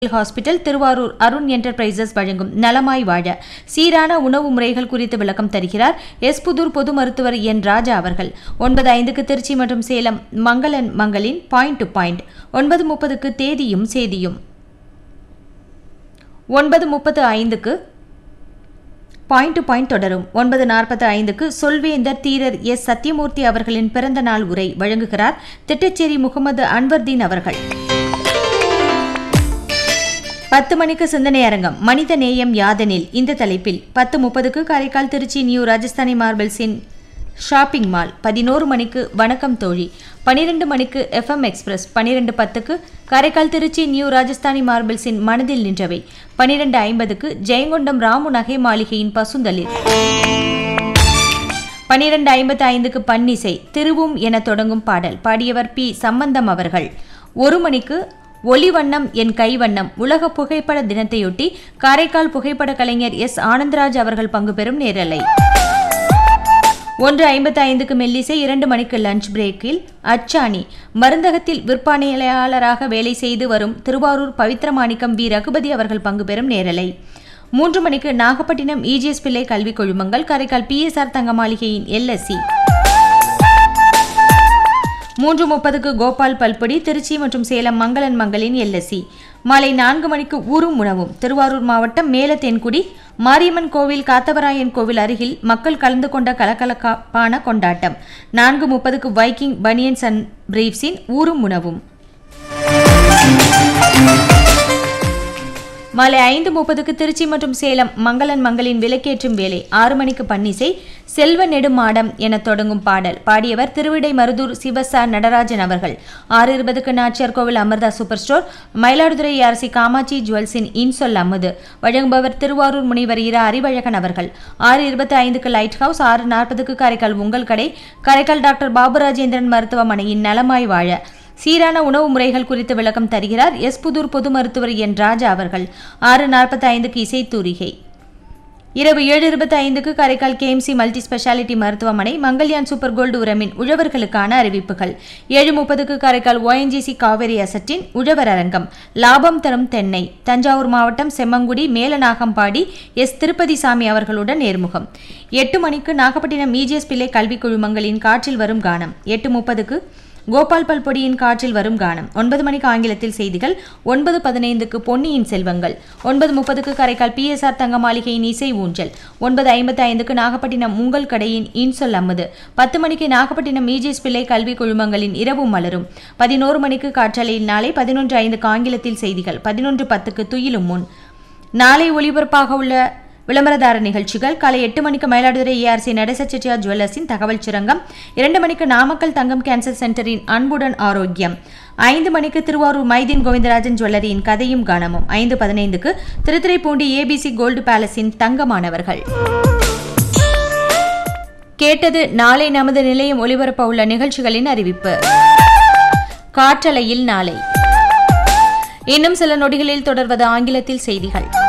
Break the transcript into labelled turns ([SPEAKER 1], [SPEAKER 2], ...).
[SPEAKER 1] hospital Thiruvarur Arun enterprises வழங்கும் நலமாய் வாழ சீரான உணவு முறைகள் குறித்து விளக்கம் தருகிறார் எஸ் புதூர் பொது மருத்துவர் என் ராஜா அவர்கள் ஒன்பது ஐந்துக்கு திருச்சி மற்றும் சேலம் மங்களன் மங்களின் பாயிண்ட் டு பாயிண்ட் ஒன்பது முப்பதுக்கு தேதியும் சேதியும் ஒன்பது முப்பது ஐந்துக்கு பாயிண்ட் டு பாயிண்ட் தொடரும் ஒன்பது நாற்பத்து ஐந்துக்கு சொல்வேந்தர் தீரர் எஸ் சத்யமூர்த்தி அவர்களின் பிறந்த நாள் உரை வழங்குகிறார் திட்டச்சேரி முகமது அன்வர்தீன் அவர்கள் பத்து மணிக்கு சிந்தனை அரங்கம் மனித நேயம் யாதெனில் இந்த தலைப்பில் பத்து முப்பதுக்கு காரைக்கால் திருச்சி நியூ ராஜஸ்தானி மார்பிள்ஸின் ஷாப்பிங் மால் பதினோரு மணிக்கு வணக்கம் தோழி பனிரெண்டு மணிக்கு எஃப்எம் எக்ஸ்பிரஸ் பனிரெண்டு பத்துக்கு காரைக்கால் திருச்சி நியூ ராஜஸ்தானி மார்பிள்ஸின் மனதில் நின்றவை பனிரெண்டு ஐம்பதுக்கு ஜெயங்கொண்டம் ராமு நகை மாளிகையின் பசுந்தளிர் பனிரெண்டு ஐம்பத்து ஐந்துக்கு பன்னிசை திருவும் என தொடங்கும் பாடல் பாடியவர் பி சம்பந்தம் அவர்கள் ஒரு மணிக்கு ஒளிவண்ணம் என் கைவண்ணம் உலக புகைப்பட தினத்தையொட்டி காரைக்கால் புகைப்பட கலைஞர் எஸ் ஆனந்தராஜ் அவர்கள் பங்கு பெறும் நேரலை ஒன்று ஐம்பத்தி ஐந்துக்கு மெல்லிசை இரண்டு மணிக்கு லஞ்ச் பிரேக்கில் அச்சாணி மருந்தகத்தில் விற்பனையாளராக வேலை செய்து வரும் திருவாரூர் பவித்ரமாணிக்கம் வி ரகுபதி அவர்கள் பங்கு பெறும் நேரலை மூன்று மணிக்கு நாகப்பட்டினம் இஜிஎஸ் பிள்ளை கல்விக் குழுமங்கள் காரைக்கால் பிஎஸ்ஆர் தங்க மாளிகையின் எல்எஸ்சி மூன்று முப்பதுக்கு கோபால் பல்பொடி திருச்சி மற்றும் சேலம் மங்களன் மங்களின் எல்எஸ்சி மாலை நான்கு மணிக்கு ஊரும் உணவும் திருவாரூர் மாவட்டம் மேலத்தேன்குடி மாரியம்மன் கோவில் காத்தவராயன் கோவில் அருகில் மக்கள் கலந்து கொண்ட கலகலப்பான கொண்டாட்டம் நான்கு முப்பதுக்கு வைக்கிங் பனியன்ஸ் அண்ட் பிரீஃப்ஸின் ஊரும் உணவும் மாலை ஐந்து முப்பதுக்கு திருச்சி மற்றும் சேலம் மங்களன் மங்களின் விலக்கேற்றும் வேலை ஆறு மணிக்கு பன்னிசை செல்வ நெடுமாடம் என தொடங்கும் பாடல் பாடியவர் திருவிடை மருதூர் சிவசா நடராஜன் அவர்கள் ஆறு இருபதுக்கு நாச்சியார் கோவில் அமிர்தா சூப்பர் ஸ்டோர் மயிலாடுதுறை அரசி காமாட்சி ஜுவல்ஸின் இன்சொல் அமுது வழங்குபவர் திருவாரூர் முனிவர் இரா அறிவழகன் அவர்கள் ஆறு இருபத்தி ஐந்துக்கு லைட் ஹவுஸ் ஆறு நாற்பதுக்கு காரைக்கால் உங்கள் கடை காரைக்கால் டாக்டர் பாபுராஜேந்திரன் மருத்துவமனையின் நலமாய் வாழ சீரான உணவு முறைகள் குறித்து விளக்கம் தருகிறார் எஸ் புதூர் பொது மருத்துவர் என் ராஜா அவர்கள் ஆறு நாற்பத்தி ஐந்துக்கு இசைத்தூரிகை இரவு ஏழு இருபத்தி ஐந்துக்கு காரைக்கால் கேஎம்சி மல்டி ஸ்பெஷாலிட்டி மருத்துவமனை மங்கல்யான் சூப்பர் கோல்டு உரமின் உழவர்களுக்கான அறிவிப்புகள் ஏழு முப்பதுக்கு காரைக்கால் ஓஎன்ஜிசி காவேரி அசட்டின் உழவர் அரங்கம் லாபம் தரும் தென்னை தஞ்சாவூர் மாவட்டம் செம்மங்குடி மேலநாகம்பாடி எஸ் திருப்பதி சாமி அவர்களுடன் நேர்முகம் எட்டு மணிக்கு நாகப்பட்டினம் இஜிஎஸ் பிள்ளை கல்விக் குழுமங்களின் காற்றில் வரும் கானம் எட்டு முப்பதுக்கு கோபால் பல்பொடியின் காற்றில் வரும் கானம் ஒன்பது மணிக்கு ஆங்கிலத்தில் செய்திகள் ஒன்பது பதினைந்துக்கு பொன்னியின் செல்வங்கள் ஒன்பது முப்பதுக்கு காரைக்கால் பிஎஸ்ஆர் தங்க மாளிகையின் இசை ஊஞ்சல் ஒன்பது ஐம்பத்தி ஐந்துக்கு நாகப்பட்டினம் உங்கள் கடையின் இன்சொல் அம்மது பத்து மணிக்கு நாகப்பட்டினம் இஜிஎஸ் பிள்ளை கல்வி குழுமங்களின் இரவும் மலரும் பதினோரு மணிக்கு காற்றலையில் நாளை பதினொன்று ஐந்துக்கு ஆங்கிலத்தில் செய்திகள் பதினொன்று பத்துக்கு துயிலும் முன் நாளை ஒளிபரப்பாக உள்ள விளம்பரதார நிகழ்ச்சிகள் காலை எட்டு மணிக்கு மயிலாடுதுறை ஏஆர்சி நடேச செட்டியார் ஜுவல்லர்ஸின் தகவல் சுரங்கம் இரண்டு மணிக்கு நாமக்கல் தங்கம் கேன்சர் சென்டரின் அன்புடன் ஆரோக்கியம் ஐந்து மணிக்கு திருவாரூர் மைதீன் கோவிந்தராஜன் ஜுவல்லரியின் கதையும் கானமும் ஐந்து பதினைந்துக்கு திருத்துறைப்பூண்டி ஏபிசி கோல்டு பேலஸின் தங்கமானவர்கள் கேட்டது நாளை நமது நிலையம் ஒளிபரப்ப உள்ள நிகழ்ச்சிகளின் அறிவிப்பு காற்றலையில் நாளை இன்னும் சில நொடிகளில் தொடர்வது ஆங்கிலத்தில் செய்திகள்